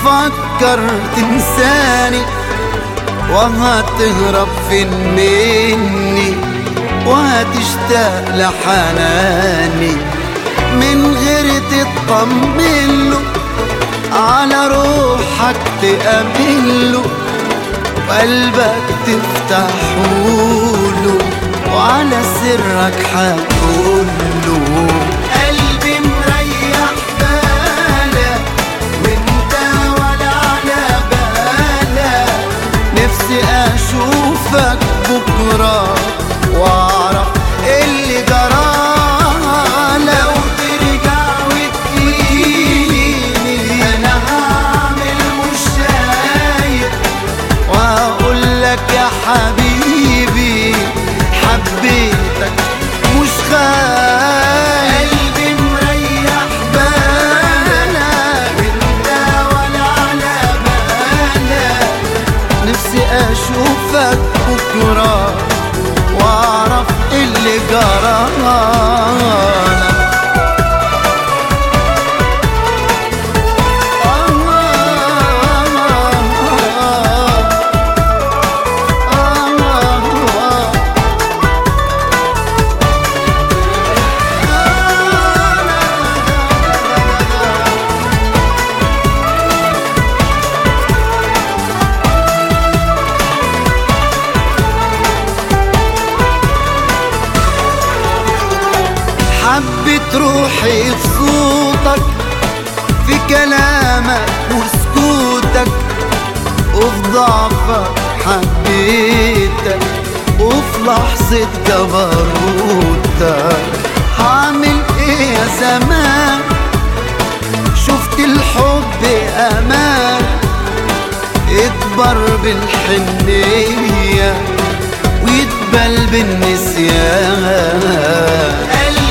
بتفكر تنساني وهتهرب فين مني وهتشتاق لحناني من غير تطمن له على روحك تأمن له وقلبك تفتحوله وعلى سرك هتقوله قلبي مريح بالك وانت ولا على بالك نفسي اشوفك بكره واعرف اللي جرى لو ترجع وتجيني انا هعمل مش شايف واقول لك يا حبيبي حبيتك مش خايف قلبي مريح بالك انت ولا على بالك نفسي اشوفك بكره واعرف اللي جرى حبت روحي في صوتك في كلامك وسكوتك وفي ضعفك حبيتك وفي لحظة جبروتك هعمل ايه يا زمان شفت الحب امان اكبر بالحنية ويتبل بالنسيان